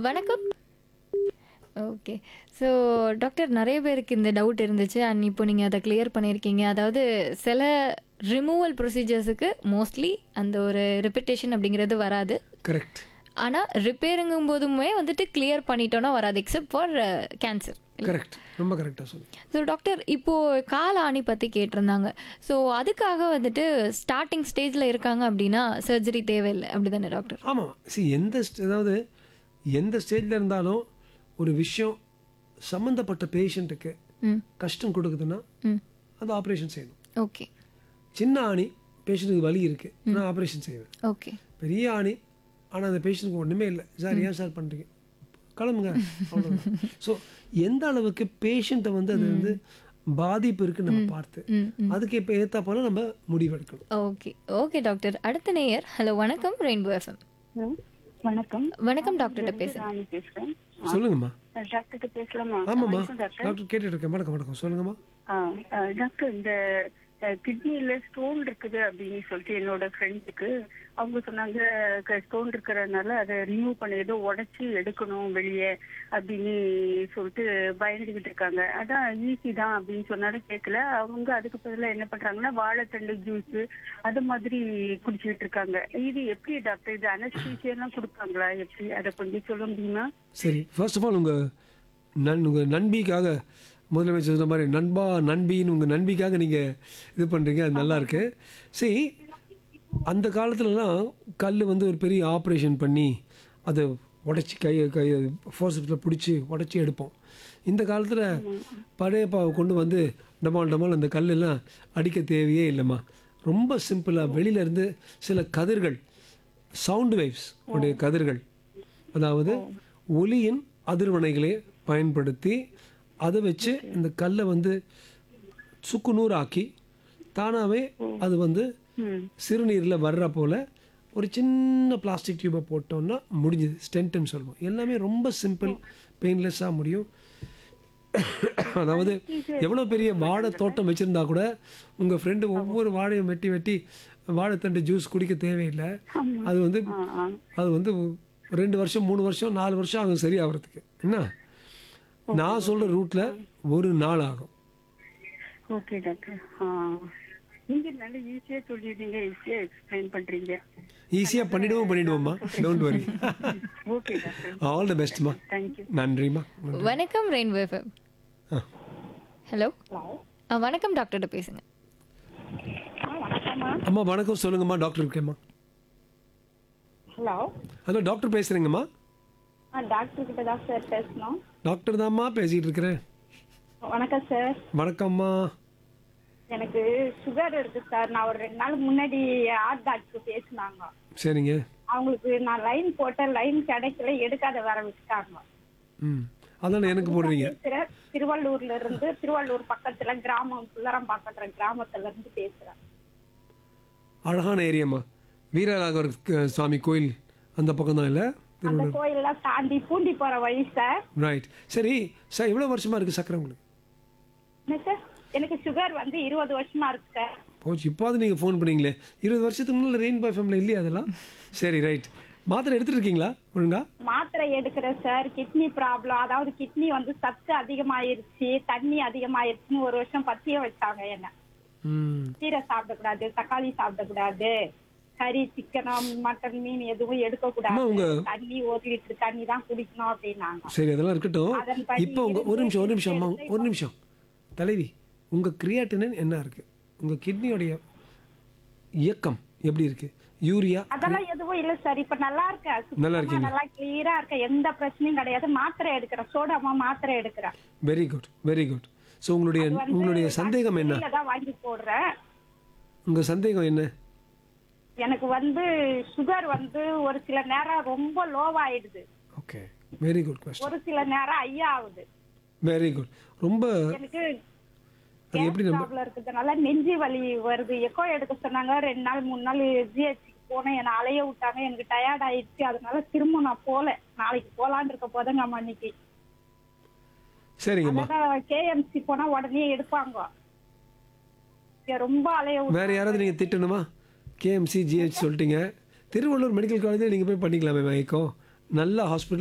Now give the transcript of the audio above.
வணக்கம் okay so doctor நிறைய பேருக்கு இந்த டவுட் இருந்துச்சு அண்ட் இப்போ நீங்கள் அதை கிளியர் பண்ணியிருக்கீங்க அதாவது சில ரிமூவல் ப்ரொசீஜர்ஸுக்கு மோஸ்ட்லி அந்த ஒரு ரிப்பிட்டேஷன் அப்படிங்கிறது வராது கரெக்ட் ஆனால் ரிப்பேருங்கும் போதுமே வந்துட்டு கிளியர் பண்ணிட்டோன்னா வராது எக்ஸப்ட் ஃபார் கேன்சர் கரெக்ட் ரொம்ப கரெக்டாக சொல்லுங்க ஸோ டாக்டர் இப்போ கால ஆணி பற்றி கேட்டிருந்தாங்க ஸோ அதுக்காக வந்துட்டு ஸ்டார்டிங் ஸ்டேஜில் இருக்காங்க அப்படின்னா சர்ஜரி தேவையில்லை அப்படி தானே டாக்டர் ஆமாம் சி எந்த st- அதாவது எந்த ஸ்டேஜில் இருந்தாலும் ஒரு விஷயம் சம்மந்தப்பட்ட பேஷண்ட்டுக்கு ம் கஷ்டம் கொடுக்குதுன்னா ம் அது ஆப்ரேஷன் செய்யணும் ஓகே சின்ன ஆணி பேஷண்ட்டுக்கு வலி இருக்குது நான் ஆப்ரேஷன் செய்வேன் ஓகே பெரிய ஆணி ஆனால் அந்த பேஷண்ட்டுக்கு ஒன்றுமே இல்லை சார் ஏன் சார் பண்ணுறீங்க கிளம்புங்க அவ்வளோதான் ஸோ எந்த அளவுக்கு பேஷண்ட்டை வந்து அது வந்து பாதிப்பு இருக்குன்னு நம்ம பார்த்து ம் அதுக்கு இப்போ ஏற்றா போல நம்ம முடிவெடுக்கணும் ஓகே ஓகே டாக்டர் அடுத்த நேயர் ஹலோ வணக்கம் ரெயின்போ எஃப்எம் ஹலோ வணக்கம் வணக்கம் டாக்டர்கிட்ட பேசுறேன் ராணி பேசுறேன் சொல்லுங்கம்மா டாக்டர்கிட்ட பேசலாமா ஆமாம்மா வணக்கம் டாக்டர் டாக்டர் கேட்டுட்டு இருக்கேன் வணக்கம் வணக்கம் சொல்லுங்கம்மா ஆ, ஆ, டாக்டர் இந்த கிட்னில ஸ்டோன் இருக்குது அப்படின்னு சொல்லிட்டு என்னோட ஃப்ரெண்டுக்கு அவங்க சொன்னாங்க ஸ்டோன் இருக்கிறதுனால அதை ரிமூவ் பண்ண ஏதோ உடைச்சு எடுக்கணும் வெளியே அப்படின்னு சொல்லிட்டு பயந்துகிட்டு இருக்காங்க அதான் ஈஸி தான் அப்படின்னு சொன்னாலும் கேட்கல அவங்க அதுக்கு பதிலாக என்ன பண்றாங்கன்னா வாழைத்தண்டு ஜூஸ் அது மாதிரி குடிச்சிட்டு இருக்காங்க இது எப்படி டாக்டர் இது அனஸ்தீசியா எல்லாம் கொடுப்பாங்களா எப்படி அதை கொஞ்சம் சொல்ல முடியுமா சரி ஃபர்ஸ்ட் ஆஃப் ஆல் உங்கள் நன் உங்கள் நண்பிக்காக முதலமைச்சர் சொன்ன மாதிரி நண்பா நண்பின்னு உங்கள் நண்பிக்காக நீங்கள் இது பண்ணுறீங்க அது நல்லா இருக்கு சரி அந்த காலத்துலலாம் கல் வந்து ஒரு பெரிய ஆப்ரேஷன் பண்ணி அதை உடச்சி கையை கையை ஃபோர்ஸில் பிடிச்சி உடச்சி எடுப்போம் இந்த காலத்தில் பழைய பாவை கொண்டு வந்து டமால் டமால் அந்த கல்லெல்லாம் அடிக்க தேவையே இல்லைம்மா ரொம்ப சிம்பிளாக வெளியிலேருந்து சில கதிர்கள் சவுண்ட் வேவ்ஸ் உடைய கதிர்கள் அதாவது ஒலியின் அதிர்வனைகளை பயன்படுத்தி அதை வச்சு இந்த கல்லை வந்து சுக்குநூறாக்கி தானாகவே அது வந்து சிறுநீரில் வர்ற போல் ஒரு சின்ன பிளாஸ்டிக் டியூபை போட்டோம்னா முடிஞ்சுது ஸ்டென்ட்னு சொல்லுவோம் எல்லாமே ரொம்ப சிம்பிள் பெயின்லெஸ்ஸாக முடியும் அதாவது எவ்வளோ பெரிய வாழை தோட்டம் வச்சுருந்தா கூட உங்கள் ஃப்ரெண்டு ஒவ்வொரு வாழையும் வெட்டி வெட்டி வாழைத்தண்டு ஜூஸ் குடிக்க தேவையில்லை அது வந்து அது வந்து ரெண்டு வருஷம் மூணு வருஷம் நாலு வருஷம் ஆகும் சரியாகிறதுக்கு என்ன நான் சொல்கிற ரூட்டில் ஒரு நாள் ஆகும் ஓகே டாக்டர் ஆ நீங்க நல்ல ஈஸியா சொல்லிடுறீங்க ஈஸியா எக்ஸ்பிளைன் பண்றீங்க ஈஸியாக பண்ணிடுவோம் பண்ணிடுவோம்மா don't worry okay doctor all the பெஸ்ட்மா தேங்க்யூ நன்றிம்மா வணக்கம் ரெயின்போ எஃப்எம் ஆ. ஹலோ வணக்கம் டாக்டர்கிட்ட பேசுங்க அம்மா வணக்கம் சொல்லுங்கம்மா டாக்டர் இருக்கேம்மா ஹலோ ஹலோ டாக்டர் பேசுகிறேங்கம்மா ஆ டாக்டர் கிட்ட தான் சார் பேசணும் டாக்டர் தான்மா பேசிகிட்டு இருக்கிறேன் வணக்கம் சார் வணக்கம்மா எனக்கு சுகர் இருக்கு சார் நான் ஒரு ரெண்டு நாள் முன்னாடி ஆர்ட் டாக்டர் பேசினாங்க சரிங்க அவங்களுக்கு நான் லைன் போட்டேன் லைன் கிடைக்கல எடுக்காத வர விட்டுட்டாங்க ம் அதான் எனக்கு போடுறீங்க பேசுறேன் திருவள்ளூர்ல இருந்து திருவள்ளூர் பக்கத்துல கிராமம் புல்லரம் பக்கத்துல கிராமத்துல இருந்து பேசுறேன் அழகான ஏரியாம்மா வீரராகவர் க- சுவாமி கோயில் அந்த பக்கம் தான் இல்லை அந்த கோயிலெல்லாம் தாண்டி பூண்டி போற வழி சார் ரைட் சரி சார் எவ்வளோ வருஷமா இருக்குது சக்கரை உங்களுக்கு என்ன சார் எனக்கு சுகர் வந்து இருபது வருஷமா இருக்கு சார் போச்சு இப்போது நீங்கள் ஃபோன் பண்ணீங்களே இருபது வருஷத்துக்கு முன்னாடி ரெயின் பாய் ஃபேமிலி இல்லையா அதெல்லாம் சரி ரைட் மாத்திரை எடுத்துட்டு இருக்கீங்களா ஒழுங்கா மாத்திரை எடுக்கிறேன் சார் கிட்னி ப்ராப்ளம் அதாவது கிட்னி வந்து சத்து அதிகமாயிருச்சு தண்ணி அதிகமாயிருச்சுன்னு ஒரு வருஷம் பத்திய வச்சாங்க என்ன ம் கீரை சாப்பிடக்கூடாது தக்காளி சாப்பிடக்கூடாது கறி சிக்கனம் மட்டன் மீன் எதுவும் எடுக்க அம்மா, கூடாது உங்க- தண்ணி ஒரு லிட்டர் தண்ணி தான் குடிக்கணும் அப்படின்னாங்க சரி அதெல்லாம் இருக்கட்டும் அதன்படி இப்போ உங்க ஒரு நிமிஷம் ஒரு நிமிஷம் அம்மா ஒரு நிமிஷம் தலைவி உங்க கிரியாட்டினின் என்ன இருக்கு உங்க கிட்னியோடைய இயக்கம் எப்படி இருக்கு யூரியா அதெல்லாம் எதுவும் இல்ல சார் இப்ப நல்லா இருக்கேன் சுத்தமா நல்லா இருக்கீங்க. நல்லா கிளியரா இருக்கேன் எந்த பிரச்சனையும் கிடையாது மாத்திரை எடுக்கிறேன் சோடாமா மாத்திரை எடுக்கிறேன் very good very good so உங்களுடைய வந்து உங்களுடைய சந்தேகம் என்ன வெளியில தான் வாங்கி போடுறேன் உங்க சந்தேகம் என்ன எனக்கு வந்து சுகர் வந்து ஒரு சில நேரம் ரொம்ப லோவாயிடுது ஓகே வெரி குட் கொஸ்டின் ஒரு சில நேரம் ஐயா ஆகுது வெரி குட் ரொம்ப எனக்கு அது எப்படி நம்ம ப்ராப்ளம் இருக்கிறதுனால நெஞ்சு வலி வருது எக்கோ எடுக்க சொன்னாங்க ரெண்டு நாள் மூணு நாள் ஜிஹெச் போனேன் என்னை அலைய விட்டாங்க எனக்கு டயர்ட் ஆயிடுச்சு அதனால திரும்ப நான் போல நாளைக்கு போலான்னு இருக்க போதுங்க அம்மா இன்னைக்கு சரிங்கம்மா அதான் கேஎம்சி போனா உடனே எடுப்பாங்க இங்க ரொம்ப அலைய விட்டு வேற யாராவது நீங்க திட்டணுமா கேஎம்சி ஜிஹெச் சொல்லிட்டீங்க திருவள்ளூர் மெடிக்கல் காலேஜில் நீங்கள் போய் பண்ணிக்கலாமே மயக்கம் நல்ல ஹாஸ்பிட்டல்